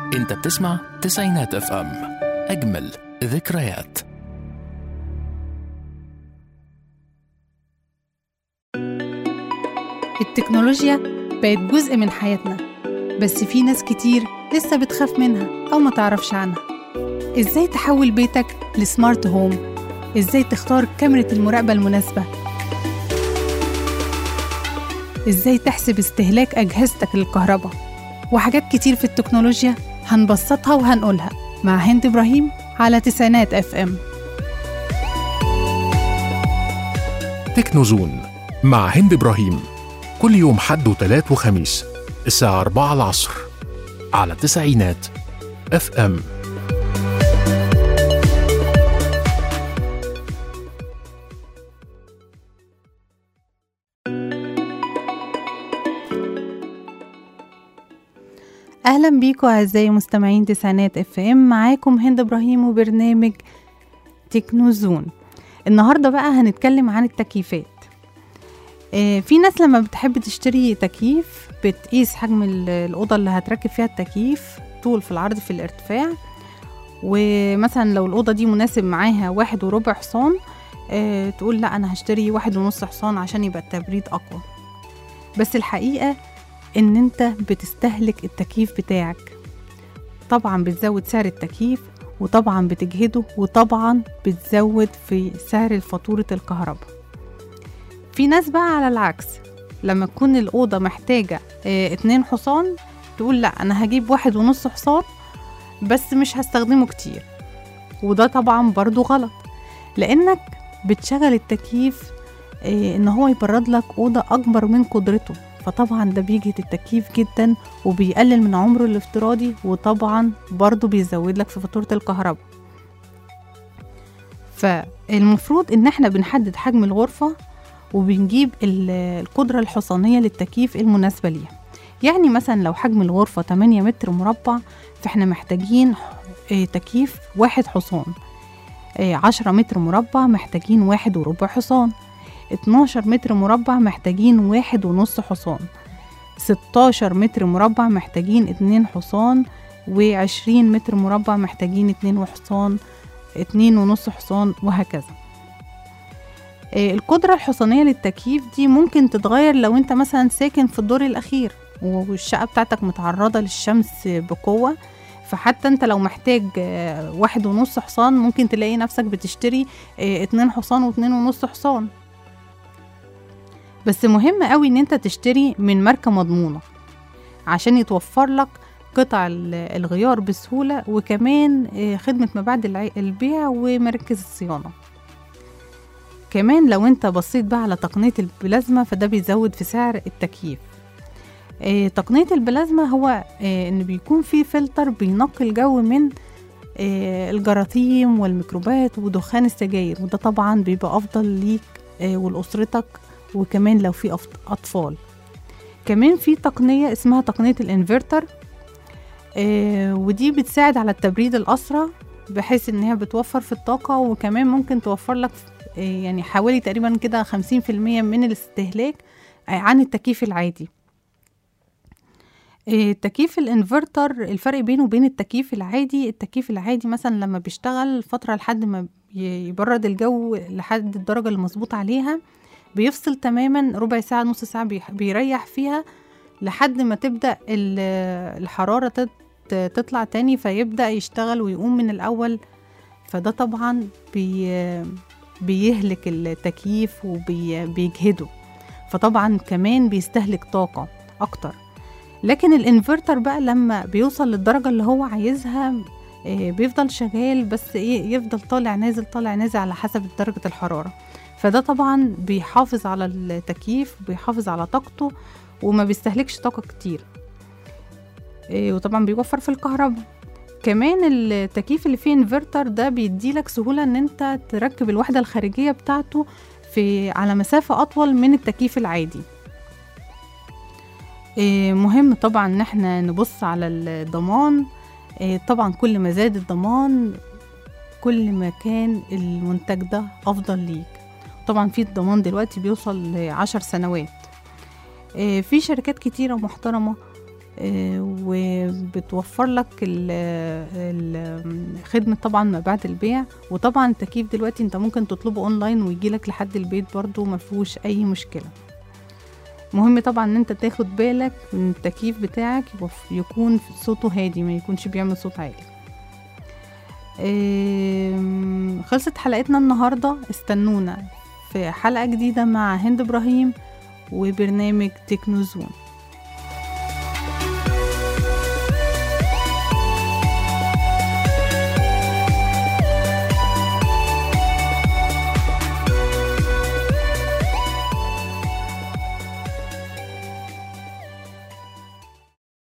انت بتسمع تسعينات اف ام اجمل ذكريات التكنولوجيا بقت جزء من حياتنا بس في ناس كتير لسه بتخاف منها أو ما تعرفش عنها إزاي تحول بيتك لسمارت هوم إزاي تختار كاميرا المراقبة المناسبة إزاي تحسب استهلاك أجهزتك للكهرباء وحاجات كتير في التكنولوجيا هنبسطها وهنقولها مع هند إبراهيم على تسعينات اف ام تكنوزون مع هند ابراهيم كل يوم حد وتلات وخميس الساعة 4 العصر على تسعينات اف ام اهلا بيكم اعزائي مستمعين تسعينات اف ام معاكم هند ابراهيم وبرنامج تكنوزون النهارده بقى هنتكلم عن التكييفات آه، في ناس لما بتحب تشتري تكييف بتقيس حجم ال- الأوضة اللي هتركب فيها التكييف طول في العرض في الارتفاع ومثلا لو الأوضة دي مناسب معاها واحد وربع حصان آه، تقول لا أنا هشتري واحد ونص حصان عشان يبقى التبريد أقوى بس الحقيقة إن أنت بتستهلك التكييف بتاعك طبعا بتزود سعر التكييف وطبعا بتجهده وطبعا بتزود في سعر فاتورة الكهرباء في ناس بقى على العكس لما تكون الأوضة محتاجة اه اتنين حصان تقول لا أنا هجيب واحد ونص حصان بس مش هستخدمه كتير وده طبعا برضو غلط لأنك بتشغل التكييف اه إن هو يبرد لك أوضة أكبر من قدرته فطبعا ده بيجهد التكييف جدا وبيقلل من عمره الافتراضي وطبعا برضو بيزود لك في فاتورة الكهرباء فالمفروض ان احنا بنحدد حجم الغرفة وبنجيب ال- القدرة الحصانية للتكييف المناسبة ليها يعني مثلا لو حجم الغرفة 8 متر مربع فاحنا محتاجين آه، تكييف واحد حصان آه، 10 متر مربع محتاجين واحد وربع حصان 12 متر مربع محتاجين واحد ونص حصان 16 متر مربع محتاجين اتنين حصان و20 متر مربع محتاجين اتنين وحصان اتنين ونص حصان وهكذا آه، القدرة الحصانية للتكييف دي ممكن تتغير لو انت مثلا ساكن في الدور الأخير والشقة بتاعتك متعرضة للشمس بقوة فحتى انت لو محتاج آه، واحد ونص حصان ممكن تلاقي نفسك بتشتري آه، اتنين حصان واتنين ونص حصان بس مهم قوي ان انت تشتري من ماركة مضمونة عشان يتوفر لك قطع ال- الغيار بسهولة وكمان آه، خدمة ما بعد الع- البيع ومراكز الصيانة كمان لو انت بصيت بقى على تقنية البلازما فده بيزود في سعر التكييف آه، تقنية البلازما هو آه، ان بيكون في فلتر بينقي الجو من آه، الجراثيم والميكروبات ودخان السجاير وده طبعا بيبقى افضل ليك آه، ولأسرتك وكمان لو في أف- اطفال كمان في تقنية اسمها تقنية الانفرتر آه، ودي بتساعد على التبريد الأسرع بحيث ان هي بتوفر في الطاقة وكمان ممكن توفر لك آه، يعني حوالي تقريبا كده خمسين في المية من الاستهلاك آه، عن التكييف العادي آه، التكييف الانفرتر الفرق بينه وبين التكييف العادي التكييف العادي مثلا لما بيشتغل فترة لحد ما ي- يبرد الجو لحد الدرجة المظبوط عليها بيفصل تماما ربع ساعة نص ساعة بيح- بيريح فيها لحد ما تبدأ ال- الحرارة تت- تطلع تاني فيبدأ يشتغل ويقوم من الأول فده طبعا بي بيهلك التكييف وبيجهده فطبعا كمان بيستهلك طاقة أكتر لكن الانفرتر بقى لما بيوصل للدرجة اللي هو عايزها آه، بيفضل شغال بس ايه يفضل طالع نازل طالع نازل على حسب درجة الحرارة فده طبعا بيحافظ على التكييف وبيحافظ على طاقته وما بيستهلكش طاقة كتير إيه، وطبعا بيوفر في الكهرباء كمان التكييف اللي فيه انفرتر ده بيديلك سهولة ان انت تركب الوحدة الخارجية بتاعته في على مسافة اطول من التكييف العادي إيه، مهم طبعا ان احنا نبص على الضمان إيه، طبعا كل ما زاد الضمان كل ما كان المنتج ده افضل ليك طبعا في الضمان دلوقتي بيوصل لعشر سنوات آه، في شركات كتيرة محترمة آه، وبتوفر لك ال- ال- خدمة طبعا ما بعد البيع وطبعا التكييف دلوقتي انت ممكن تطلبه اونلاين ويجيلك لحد البيت برضو ما فيهوش اي مشكلة مهم طبعا ان انت تاخد بالك من التكييف بتاعك يبقى- يكون صوته هادي ما يكونش بيعمل صوت عالي آم، خلصت حلقتنا النهاردة استنونا في حلقة جديدة مع هند إبراهيم وبرنامج تكنوزون